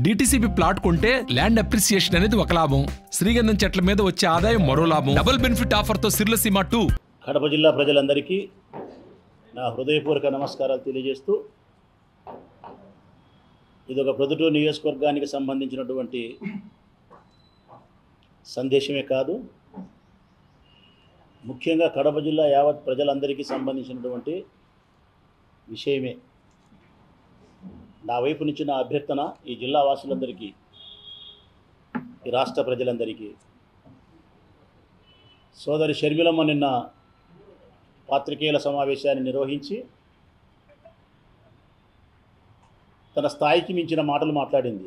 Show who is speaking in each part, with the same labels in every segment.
Speaker 1: DTCP plot కొంటే land appreciation అనేది ఒక లాభం శ్రీగంధం చెట్ల మీద వచ్చే ఆదాయం మరో లాభం డబుల్ బెనిఫిట్ ఆఫర్ తో సిర్లసీమ టూ
Speaker 2: కడప జిల్లా ప్రజలందరికీ నా హృదయపూర్వక నమస్కారాలు తెలియజేస్తూ ఇది ఒక ప్రొద్దుటూరు నియోజకవర్గానికి సంబంధించినటువంటి సందేశమే కాదు ముఖ్యంగా కడప జిల్లా యావత్ ప్రజలందరికీ సంబంధించినటువంటి విషయమే నా వైపు నుంచి నా అభ్యర్థన ఈ జిల్లా వాసులందరికీ ఈ రాష్ట్ర ప్రజలందరికీ సోదరి షర్మిలమ్మ నిన్న పాత్రికేయుల సమావేశాన్ని నిర్వహించి తన స్థాయికి మించిన మాటలు మాట్లాడింది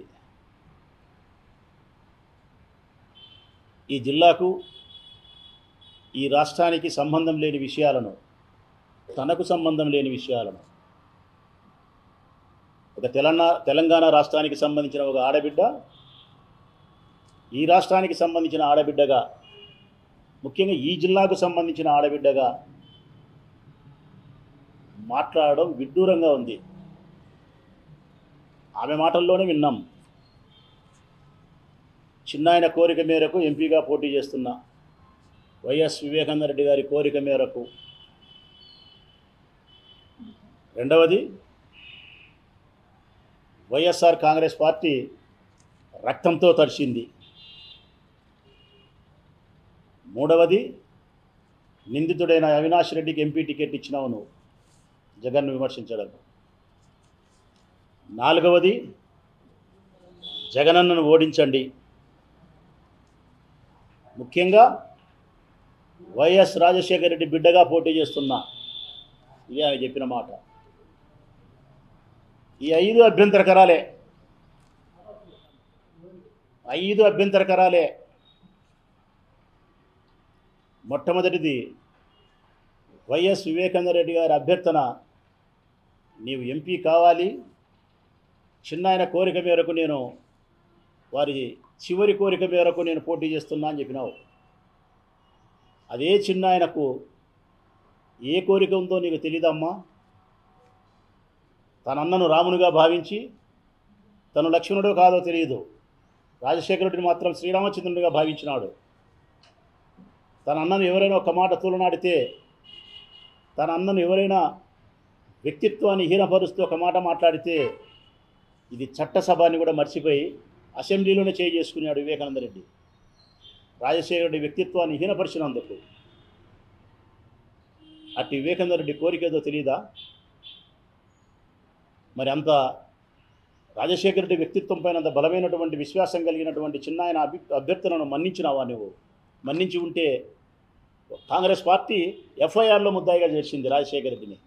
Speaker 2: ఈ జిల్లాకు ఈ రాష్ట్రానికి సంబంధం లేని విషయాలను తనకు సంబంధం లేని విషయాలను ఒక తెలంగాణ తెలంగాణ రాష్ట్రానికి సంబంధించిన ఒక ఆడబిడ్డ ఈ రాష్ట్రానికి సంబంధించిన ఆడబిడ్డగా ముఖ్యంగా ఈ జిల్లాకు సంబంధించిన ఆడబిడ్డగా మాట్లాడడం విడ్డూరంగా ఉంది ఆమె మాటల్లోనే విన్నాం చిన్నాయన కోరిక మేరకు ఎంపీగా పోటీ చేస్తున్న వైఎస్ వివేకానంద రెడ్డి గారి కోరిక మేరకు రెండవది వైఎస్ఆర్ కాంగ్రెస్ పార్టీ రక్తంతో తడిచింది మూడవది నిందితుడైన అవినాష్ రెడ్డికి ఎంపీ టికెట్ ఇచ్చినావు నువ్వు జగన్ను విమర్శించడం నాలుగవది జగనన్నను ఓడించండి ముఖ్యంగా వైఎస్ రాజశేఖర రెడ్డి బిడ్డగా పోటీ చేస్తున్నా ఇది ఆమె చెప్పిన మాట ఈ ఐదు అభ్యంతరకరాలే ఐదు అభ్యంతరకరాలే మొట్టమొదటిది వైఎస్ వివేకానంద రెడ్డి గారి అభ్యర్థన నీవు ఎంపీ కావాలి చిన్నాయన కోరిక మేరకు నేను వారి చివరి కోరిక మేరకు నేను పోటీ చేస్తున్నా అని చెప్పినావు అదే చిన్నాయనకు ఏ కోరిక ఉందో నీకు తెలీదమ్మా తన అన్నను రామునిగా భావించి తను లక్ష్మణుడో కాదో తెలియదు రాజశేఖరుడిని మాత్రం శ్రీరామచంద్రుడిగా భావించినాడు తన అన్నను ఎవరైనా ఒక మాట తూలనాడితే తన అన్నను ఎవరైనా వ్యక్తిత్వాన్ని హీనపరుస్తూ ఒక మాట మాట్లాడితే ఇది చట్టసభ అని కూడా మర్చిపోయి అసెంబ్లీలోనే చేయి చేసుకున్నాడు వివేకానంద రెడ్డి రాజశేఖర రెడ్డి వ్యక్తిత్వాన్ని హీనపరిచినందుకు అట్టి వివేకానంద రెడ్డి కోరిక ఏదో తెలియదా మరి అంత రాజశేఖర రెడ్డి వ్యక్తిత్వం పైన అంత బలమైనటువంటి విశ్వాసం కలిగినటువంటి చిన్న ఆయన అభి అభ్యర్థనను మన్నించినావా నువ్వు మన్నించి ఉంటే కాంగ్రెస్ పార్టీ ఎఫ్ఐఆర్లో ముద్దాయిగా చేర్చింది రాజశేఖర రెడ్డిని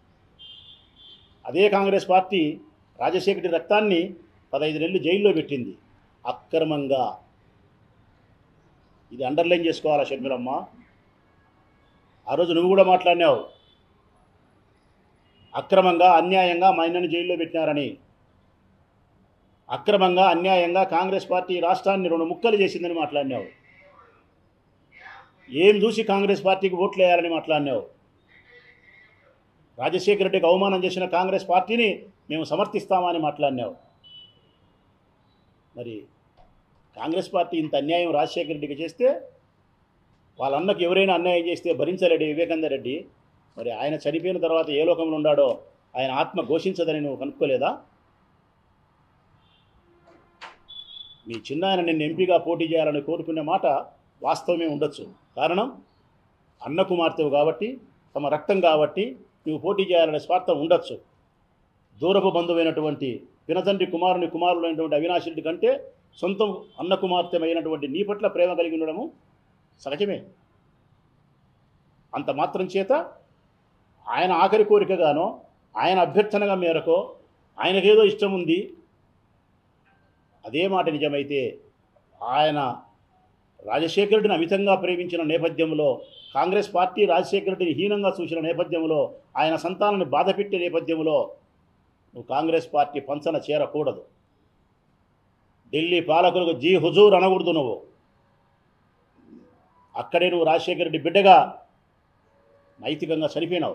Speaker 2: అదే కాంగ్రెస్ పార్టీ రాజశేఖర రెడ్డి రక్తాన్ని పదహైదు నెలలు జైల్లో పెట్టింది అక్రమంగా ఇది అండర్లైన్ చేసుకోవాలా షర్మిలమ్మ ఆ రోజు నువ్వు కూడా మాట్లాడినావు అక్రమంగా అన్యాయంగా మా ఆయనను జైల్లో పెట్టినారని అక్రమంగా అన్యాయంగా కాంగ్రెస్ పార్టీ రాష్ట్రాన్ని రెండు ముక్కలు చేసిందని మాట్లాడినావు ఏం చూసి కాంగ్రెస్ పార్టీకి ఓట్లు వేయాలని మాట్లాడినావు రాజశేఖర రెడ్డికి అవమానం చేసిన కాంగ్రెస్ పార్టీని మేము సమర్థిస్తామని మాట్లాడినావు మరి కాంగ్రెస్ పార్టీ ఇంత అన్యాయం రాజశేఖర రెడ్డికి చేస్తే వాళ్ళ అన్నకు ఎవరైనా అన్యాయం చేస్తే భరించలేడు వివేకానంద రెడ్డి మరి ఆయన చనిపోయిన తర్వాత ఏ లోకంలో ఉన్నాడో ఆయన ఆత్మ ఘోషించదని నువ్వు కనుక్కోలేదా మీ చిన్న ఆయన నిన్ను ఎంపీగా పోటీ చేయాలని కోరుకునే మాట వాస్తవమే ఉండొచ్చు కారణం అన్న కుమార్తెవు కాబట్టి తమ రక్తం కాబట్టి నువ్వు పోటీ చేయాలనే స్వార్థం ఉండొచ్చు దూరపు బంధువైనటువంటి పినతండ్రి కుమారుని కుమారుడైనటువంటి అవినాష్ రెడ్డి కంటే సొంతం అన్న కుమార్తె అయినటువంటి నీ పట్ల ప్రేమ కలిగి ఉండడము సహజమే అంత మాత్రం చేత ఆయన ఆఖరి కోరికగానో ఆయన అభ్యర్థనగా మేరకు ఆయనకేదో ఇష్టం ఉంది అదే మాట నిజమైతే ఆయన రాజశేఖర రెడ్డిని అమితంగా ప్రేమించిన నేపథ్యంలో కాంగ్రెస్ పార్టీ రాజశేఖర రెడ్డిని హీనంగా చూసిన నేపథ్యంలో ఆయన సంతానాన్ని బాధపెట్టే నేపథ్యంలో నువ్వు కాంగ్రెస్ పార్టీ పంచన చేరకూడదు ఢిల్లీ పాలకులకు జీ హుజూర్ అనకూడదు నువ్వు అక్కడే నువ్వు రాజశేఖర రెడ్డి బిడ్డగా నైతికంగా చనిపోయినావు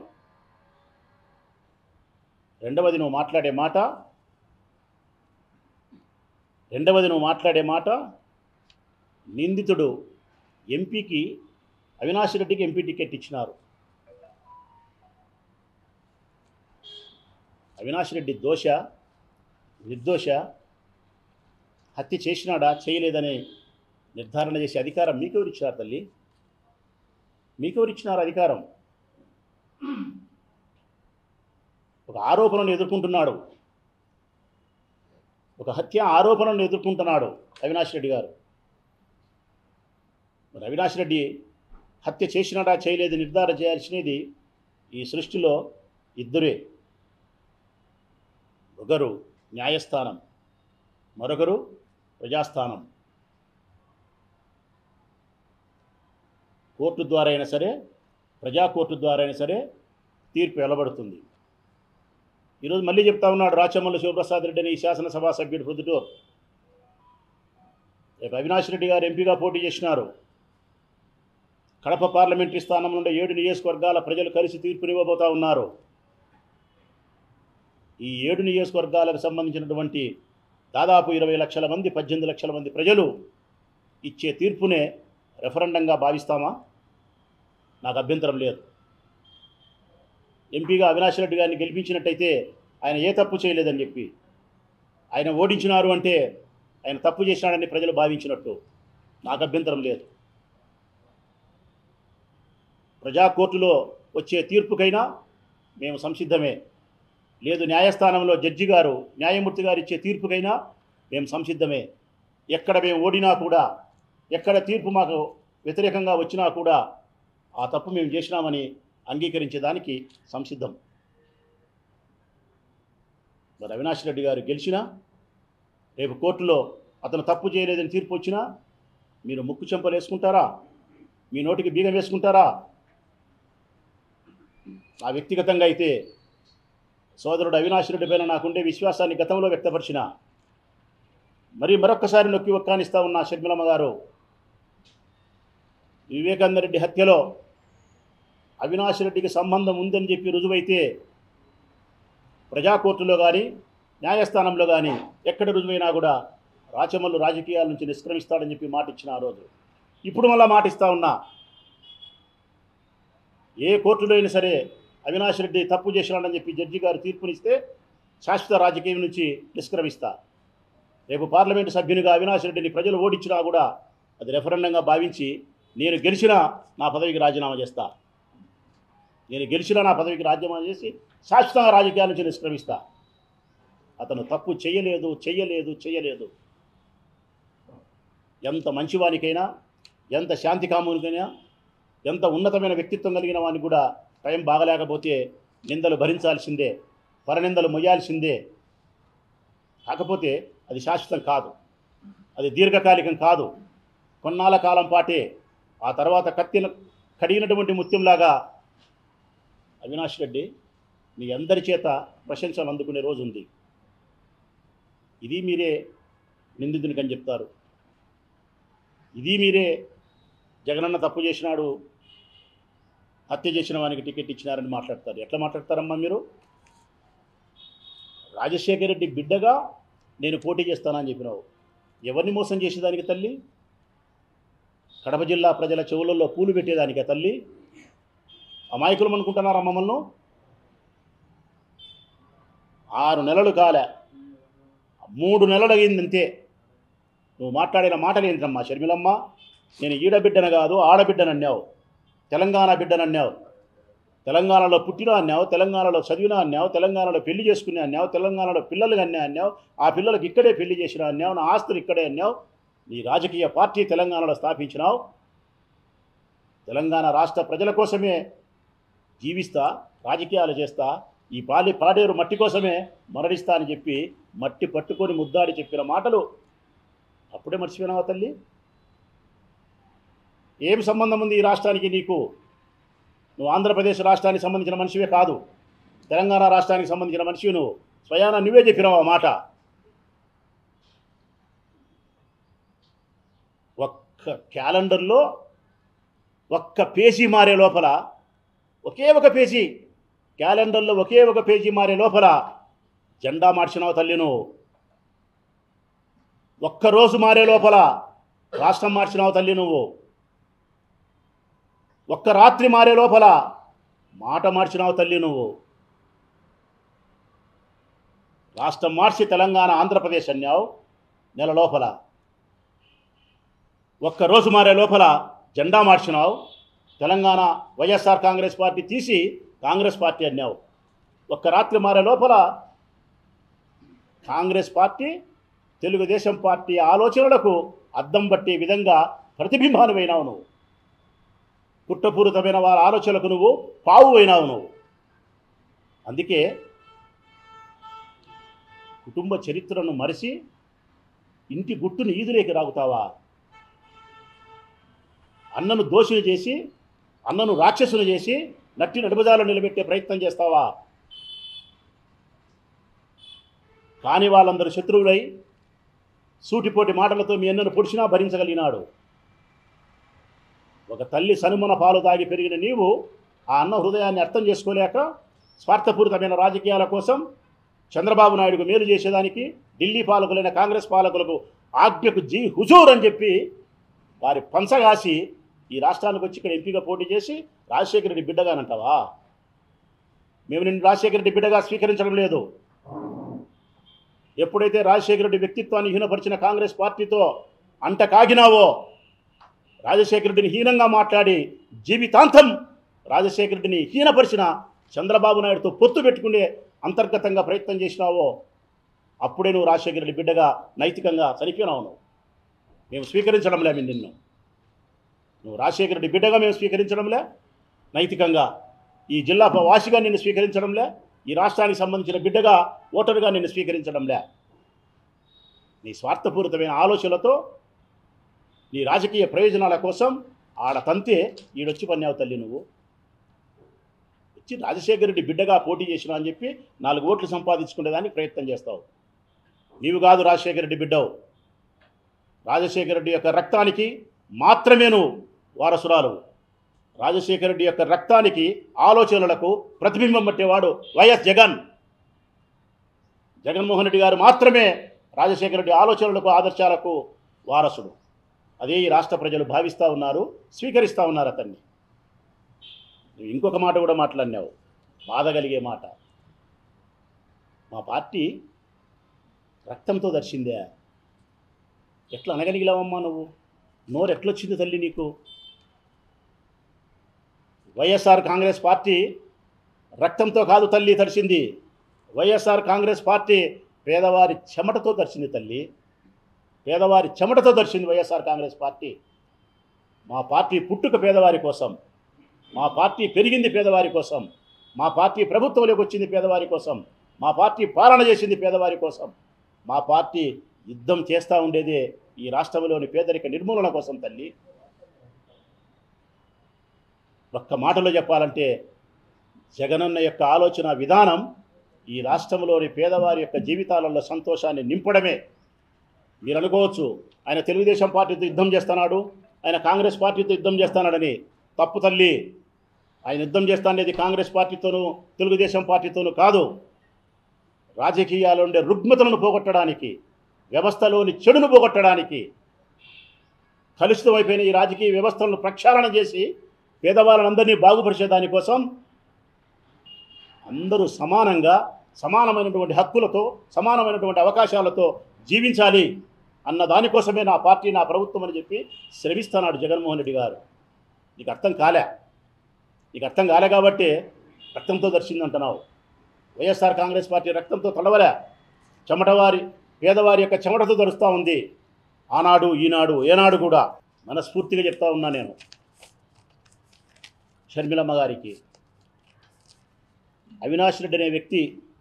Speaker 2: రెండవది నువ్వు మాట్లాడే మాట రెండవది నువ్వు మాట్లాడే మాట నిందితుడు ఎంపీకి అవినాష్ రెడ్డికి ఎంపీ టికెట్ ఇచ్చినారు అవినాష్ రెడ్డి దోష నిర్దోష హత్య చేసినాడా చేయలేదని నిర్ధారణ చేసే అధికారం మీకెవరు ఇచ్చినారు తల్లి మీకెవరు ఇచ్చినారు అధికారం ఒక ఆరోపణను ఎదుర్కొంటున్నాడు ఒక హత్య ఆరోపణను ఎదుర్కొంటున్నాడు అవినాష్ రెడ్డి గారు మరి అవినాష్ రెడ్డి హత్య చేసినాడా చేయలేదు నిర్ధారణ చేయాల్సినది ఈ సృష్టిలో ఇద్దరే ఒకరు న్యాయస్థానం మరొకరు ప్రజాస్థానం కోర్టు ద్వారా అయినా సరే ప్రజా కోర్టు ద్వారా అయినా సరే తీర్పు వెలబడుతుంది ఈరోజు మళ్ళీ చెప్తా ఉన్నాడు రాచమల్లి శివప్రసాద్ రెడ్డి అని ఈ శాసనసభా సభ్యుడు ప్రొద్దుటూరు రేపు అవినాష్ రెడ్డి గారు ఎంపీగా పోటీ చేసినారు కడప పార్లమెంటరీ స్థానం నుండి ఏడు నియోజకవర్గాల ప్రజలు కలిసి తీర్పునివ్వబోతా ఉన్నారు ఈ ఏడు నియోజకవర్గాలకు సంబంధించినటువంటి దాదాపు ఇరవై లక్షల మంది పద్దెనిమిది లక్షల మంది ప్రజలు ఇచ్చే తీర్పునే రెఫరెండంగా భావిస్తామా నాకు అభ్యంతరం లేదు ఎంపీగా అవినాష్ రెడ్డి గారిని గెలిపించినట్టయితే ఆయన ఏ తప్పు చేయలేదని చెప్పి ఆయన ఓడించినారు అంటే ఆయన తప్పు చేసినాడని ప్రజలు భావించినట్టు నాకు అభ్యంతరం లేదు ప్రజా కోర్టులో వచ్చే తీర్పుకైనా మేము సంసిద్ధమే లేదు న్యాయస్థానంలో జడ్జి గారు న్యాయమూర్తి గారు ఇచ్చే తీర్పుకైనా మేము సంసిద్ధమే ఎక్కడ మేము ఓడినా కూడా ఎక్కడ తీర్పు మాకు వ్యతిరేకంగా వచ్చినా కూడా ఆ తప్పు మేము చేసినామని అంగీకరించేదానికి సంసిద్ధం మరి అవినాష్ రెడ్డి గారు గెలిచినా రేపు కోర్టులో అతను తప్పు చేయలేదని తీర్పు వచ్చినా మీరు ముక్కు చెంపలు వేసుకుంటారా మీ నోటికి బీగం వేసుకుంటారా ఆ వ్యక్తిగతంగా అయితే సోదరుడు అవినాష్ రెడ్డి పైన నాకుండే విశ్వాసాన్ని గతంలో వ్యక్తపరిచిన మరి మరొక్కసారి నొక్కి ఒక్కానిస్తా ఉన్న షర్మిలమ్మ గారు వివేకానంద రెడ్డి హత్యలో అవినాష్ రెడ్డికి సంబంధం ఉందని చెప్పి రుజువైతే ప్రజా కోర్టులో కానీ న్యాయస్థానంలో కానీ ఎక్కడ రుజువైనా కూడా రాచమల్లు రాజకీయాల నుంచి నిష్క్రమిస్తాడని చెప్పి మాట ఇచ్చిన ఆ రోజు ఇప్పుడు మళ్ళా మాట ఇస్తా ఉన్నా ఏ కోర్టులో అయినా సరే అవినాష్ రెడ్డి తప్పు చేసినాడని చెప్పి జడ్జి గారు తీర్పునిస్తే శాశ్వత రాజకీయం నుంచి నిష్క్రమిస్తా రేపు పార్లమెంటు సభ్యునిగా అవినాష్ రెడ్డిని ప్రజలు ఓడించినా కూడా అది రెఫరెండంగా భావించి నేను గెలిచినా నా పదవికి రాజీనామా చేస్తా నేను గెలిచినా నా పదవికి రాజీనామా చేసి శాశ్వతంగా రాజకీయాల నుంచి నిష్క్రమిస్తా అతను తప్పు చేయలేదు చెయ్యలేదు చెయ్యలేదు ఎంత మంచివానికైనా ఎంత శాంతి కామునికైనా ఎంత ఉన్నతమైన వ్యక్తిత్వం కలిగిన వానికి కూడా టైం బాగలేకపోతే నిందలు భరించాల్సిందే పరనిందలు మొయ్యాల్సిందే కాకపోతే అది శాశ్వతం కాదు అది దీర్ఘకాలికం కాదు కొన్నాళ్ళ కాలం పాటే ఆ తర్వాత కత్తిన కడిగినటువంటి ముత్యంలాగా అవినాష్ రెడ్డి మీ అందరి చేత ప్రశంసలు అందుకునే రోజు ఉంది ఇది మీరే నిందితునికి అని చెప్తారు ఇది మీరే జగనన్న తప్పు చేసినాడు హత్య చేసిన వానికి టికెట్ ఇచ్చినారని మాట్లాడతారు ఎట్లా మాట్లాడతారమ్మా మీరు రాజశేఖర రెడ్డి బిడ్డగా నేను పోటీ చేస్తానని చెప్పినావు ఎవరిని మోసం చేసేదానికి తల్లి కడప జిల్లా ప్రజల చెవులలో పూలు పెట్టేదానికే తల్లి అమాయకులం అనుకుంటున్నారా మమ్మల్ని ఆరు నెలలు కాలే మూడు నెలలు అయిందంతే నువ్వు మాట్లాడిన మాటలు ఏంటమ్మా షర్మిలమ్మ నేను ఈడబిడ్డను కాదు ఆడబిడ్డను అన్నావు తెలంగాణ బిడ్డను అన్నావు తెలంగాణలో పుట్టినా అన్నావు తెలంగాణలో చదివినా అన్నావు తెలంగాణలో పెళ్లి చేసుకునే అన్నావు తెలంగాణలో పిల్లలు అన్నా అన్నావు ఆ పిల్లలకి ఇక్కడే పెళ్లి చేసినా అన్నావు నా ఆస్తులు ఇక్కడే అన్నావు నీ రాజకీయ పార్టీ తెలంగాణలో స్థాపించినావు తెలంగాణ రాష్ట్ర ప్రజల కోసమే జీవిస్తా రాజకీయాలు చేస్తా ఈ పాలి పాడేరు మట్టి కోసమే మరణిస్తా అని చెప్పి మట్టి పట్టుకొని ముద్దాడి చెప్పిన మాటలు అప్పుడే మర్చిపోయినావా తల్లి ఏం సంబంధం ఉంది ఈ రాష్ట్రానికి నీకు నువ్వు ఆంధ్రప్రదేశ్ రాష్ట్రానికి సంబంధించిన మనిషివే కాదు తెలంగాణ రాష్ట్రానికి సంబంధించిన మనిషివి నువ్వు స్వయాన నువ్వే చెప్పినావు ఆ మాట ఒక్క క్యాలెండర్లో ఒక్క పేజీ మారే లోపల ఒకే ఒక పేజీ క్యాలెండర్లో ఒకే ఒక పేజీ మారే లోపల జెండా మార్చినావు తల్లి నువ్వు ఒక్కరోజు మారే లోపల రాష్ట్రం మార్చినావు తల్లి నువ్వు ఒక్క రాత్రి మారే లోపల మాట మార్చినావు తల్లి నువ్వు రాష్ట్రం మార్చి తెలంగాణ ఆంధ్రప్రదేశ్ అన్నావు నెల లోపల ఒక్కరోజు మారే లోపల జెండా మార్చినావు తెలంగాణ వైఎస్ఆర్ కాంగ్రెస్ పార్టీ తీసి కాంగ్రెస్ పార్టీ అన్నావు ఒక్క రాత్రి మారే లోపల కాంగ్రెస్ పార్టీ తెలుగుదేశం పార్టీ ఆలోచనలకు అద్దం పట్టే విధంగా ప్రతిబింబాను అయినావు నువ్వు కుట్రపూరితమైన వారి ఆలోచనలకు నువ్వు పావు అయినావు నువ్వు అందుకే కుటుంబ చరిత్రను మరిచి ఇంటి గుట్టును ఈదులేకి రాగుతావా అన్నను దోషిని చేసి అన్నను రాక్షసుని చేసి నట్టి నడుమజాలు నిలబెట్టే ప్రయత్నం చేస్తావా కాని వాళ్ళందరూ శత్రువులై సూటిపోటి మాటలతో మీ అన్నను పొడిచినా భరించగలిగినాడు ఒక తల్లి సనుమన పాలు తాగి పెరిగిన నీవు ఆ అన్న హృదయాన్ని అర్థం చేసుకోలేక స్వార్థపూరితమైన రాజకీయాల కోసం చంద్రబాబు నాయుడుకు మేలు చేసేదానికి ఢిల్లీ పాలకులైన కాంగ్రెస్ పాలకులకు ఆజ్ఞకు జీ హుజూర్ అని చెప్పి వారి పంచగాసి ఈ రాష్ట్రానికి వచ్చి ఇక్కడ ఎంపీగా పోటీ చేసి రాజశేఖర రెడ్డి బిడ్డగానంటావా మేము నిన్ను రాజశేఖర రెడ్డి బిడ్డగా స్వీకరించడం లేదు ఎప్పుడైతే రాజశేఖర రెడ్డి వ్యక్తిత్వాన్ని హీనపరిచిన కాంగ్రెస్ పార్టీతో అంట కాగినావో రాజశేఖర రెడ్డిని హీనంగా మాట్లాడి జీవితాంతం రాజశేఖర రెడ్డిని హీనపరిచిన చంద్రబాబు నాయుడుతో పొత్తు పెట్టుకునే అంతర్గతంగా ప్రయత్నం చేసినావో అప్పుడే నువ్వు రాజశేఖర రెడ్డి బిడ్డగా నైతికంగా చనిపోయినావు నువ్వు మేము స్వీకరించడంలే మేము నిన్ను నువ్వు రాజశేఖర రెడ్డి బిడ్డగా మేము స్వీకరించడంలే నైతికంగా ఈ జిల్లా వాసిగా నిన్ను స్వీకరించడంలే ఈ రాష్ట్రానికి సంబంధించిన బిడ్డగా ఓటరుగా నిన్ను స్వీకరించడంలే నీ స్వార్థపూరితమైన ఆలోచనలతో నీ రాజకీయ ప్రయోజనాల కోసం ఆడ తంతే ఈడొచ్చి పన్నావు తల్లి నువ్వు వచ్చి రాజశేఖర రెడ్డి బిడ్డగా పోటీ చేసినా అని చెప్పి నాలుగు ఓట్లు సంపాదించుకునేదానికి ప్రయత్నం చేస్తావు నీవు కాదు రాజశేఖర రెడ్డి బిడ్డవు రాజశేఖర రెడ్డి యొక్క రక్తానికి మాత్రమే నువ్వు వారసురాలు రాజశేఖర రెడ్డి యొక్క రక్తానికి ఆలోచనలకు ప్రతిబింబం పట్టేవాడు వైఎస్ జగన్ జగన్మోహన్ రెడ్డి గారు మాత్రమే రాజశేఖర రెడ్డి ఆలోచనలకు ఆదర్శాలకు వారసుడు అదే ఈ రాష్ట్ర ప్రజలు భావిస్తూ ఉన్నారు స్వీకరిస్తూ ఉన్నారు అతన్ని నువ్వు ఇంకొక మాట కూడా మాట్లాడినావు బాధ కలిగే మాట మా పార్టీ రక్తంతో దర్శిందే ఎట్లా అనగలిగిలావమ్మా నువ్వు నోరు ఎట్లొచ్చింది తల్లి నీకు వైఎస్ఆర్ కాంగ్రెస్ పార్టీ రక్తంతో కాదు తల్లి తడిసింది వైఎస్ఆర్ కాంగ్రెస్ పార్టీ పేదవారి చెమటతో దర్శింది తల్లి పేదవారి చెమటతో దర్శింది వైఎస్ఆర్ కాంగ్రెస్ పార్టీ మా పార్టీ పుట్టుక పేదవారి కోసం మా పార్టీ పెరిగింది పేదవారి కోసం మా పార్టీ ప్రభుత్వంలోకి వచ్చింది పేదవారి కోసం మా పార్టీ పాలన చేసింది పేదవారి కోసం మా పార్టీ యుద్ధం చేస్తూ ఉండేదే ఈ రాష్ట్రంలోని పేదరిక నిర్మూలన కోసం తల్లి ఒక్క మాటలో చెప్పాలంటే జగనన్న యొక్క ఆలోచన విధానం ఈ రాష్ట్రంలోని పేదవారి యొక్క జీవితాలలో సంతోషాన్ని నింపడమే మీరు అనుకోవచ్చు ఆయన తెలుగుదేశం పార్టీతో యుద్ధం చేస్తున్నాడు ఆయన కాంగ్రెస్ పార్టీతో యుద్ధం చేస్తున్నాడని తప్పు తల్లి ఆయన యుద్ధం చేస్తానేది కాంగ్రెస్ పార్టీతోనూ తెలుగుదేశం పార్టీతోనూ కాదు రాజకీయాల్లో ఉండే రుగ్మతలను పోగొట్టడానికి వ్యవస్థలోని చెడును పోగొట్టడానికి కలుషితమైపోయిన ఈ రాజకీయ వ్యవస్థలను ప్రక్షాళన చేసి పేదవాళ్ళందరినీ బాగుపరిచే దానికోసం అందరూ సమానంగా సమానమైనటువంటి హక్కులతో సమానమైనటువంటి అవకాశాలతో జీవించాలి అన్న దానికోసమే నా పార్టీ నా ప్రభుత్వం అని చెప్పి శ్రమిస్తున్నాడు జగన్మోహన్ రెడ్డి గారు నీకు అర్థం కాలే నీకు అర్థం కాలే కాబట్టి రక్తంతో దర్శిందంటున్నావు వైఎస్ఆర్ కాంగ్రెస్ పార్టీ రక్తంతో తడవలే చెమటవారి పేదవారి యొక్క చెమటతో తడుస్తూ ఉంది ఆనాడు ఈనాడు ఏనాడు కూడా మనస్ఫూర్తిగా చెప్తా ఉన్నా నేను షర్మిలమ్మ గారికి అవినాష్ రెడ్డి అనే వ్యక్తి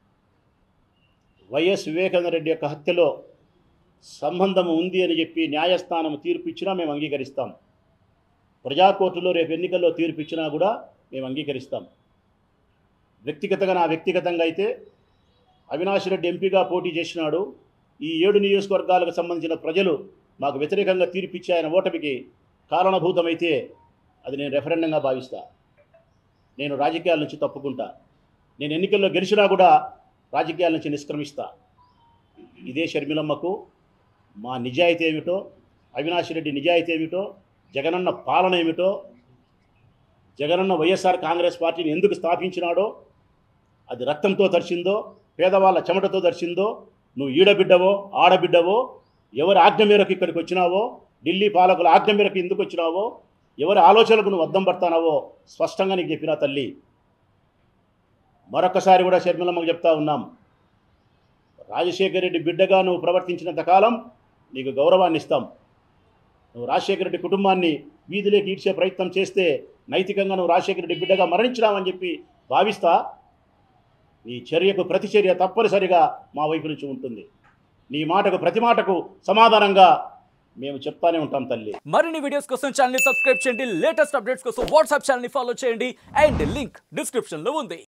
Speaker 2: వైఎస్ వివేకానంద రెడ్డి యొక్క హత్యలో సంబంధం ఉంది అని చెప్పి న్యాయస్థానం తీర్పు ఇచ్చినా మేము అంగీకరిస్తాం ప్రజా కోర్టులో రేపు ఎన్నికల్లో తీర్పు ఇచ్చినా కూడా మేము అంగీకరిస్తాం వ్యక్తిగతంగా నా వ్యక్తిగతంగా అయితే అవినాష్ రెడ్డి ఎంపీగా పోటీ చేసినాడు ఈ ఏడు నియోజకవర్గాలకు సంబంధించిన ప్రజలు మాకు వ్యతిరేకంగా తీర్పు ఇచ్చి ఆయన ఓటమికి కారణభూతమైతే అది నేను రెఫరెండంగా భావిస్తా నేను రాజకీయాల నుంచి తప్పుకుంటా నేను ఎన్నికల్లో గెలిచినా కూడా రాజకీయాల నుంచి నిష్క్రమిస్తా ఇదే షర్మిలమ్మకు మా నిజాయితీ ఏమిటో అవినాష్ రెడ్డి నిజాయితీ ఏమిటో జగనన్న పాలన ఏమిటో జగనన్న వైఎస్ఆర్ కాంగ్రెస్ పార్టీని ఎందుకు స్థాపించినాడో అది రక్తంతో తడిచిందో పేదవాళ్ళ చెమటతో తడిచిందో నువ్వు ఈడబిడ్డవో ఆడబిడ్డవో ఎవరి ఆజ్ఞ మేరకు ఇక్కడికి వచ్చినావో ఢిల్లీ పాలకుల ఆజ్ఞ మేరకు ఎందుకు వచ్చినావో ఎవరి ఆలోచనలకు నువ్వు అద్దం పడతానావో స్పష్టంగా నీకు చెప్పినా తల్లి మరొకసారి కూడా షర్మిలమ్మకు చెప్తా ఉన్నాం రాజశేఖర రెడ్డి బిడ్డగా నువ్వు ప్రవర్తించినంత కాలం నీకు గౌరవాన్ని ఇస్తాం నువ్వు రాజశేఖర రెడ్డి కుటుంబాన్ని వీధిలోకి ఈడ్చే ప్రయత్నం చేస్తే నైతికంగా నువ్వు రాజశేఖర రెడ్డి బిడ్డగా మరణించినావని చెప్పి భావిస్తా నీ చర్యకు ప్రతిచర్య తప్పనిసరిగా మా వైపు నుంచి ఉంటుంది నీ మాటకు ప్రతి మాటకు సమాధానంగా మేము చెప్తానే ఉంటాం తల్లి
Speaker 3: మరిన్ని వీడియోస్ కోసం ఛానల్ సబ్స్క్రైబ్ చేయండి లేటెస్ట్ అప్డేట్స్ కోసం వాట్సాప్ ఛానల్ ఫాలో చేయండి అండ్ లింక్ డిస్క్రిప్షన్ లో ఉంది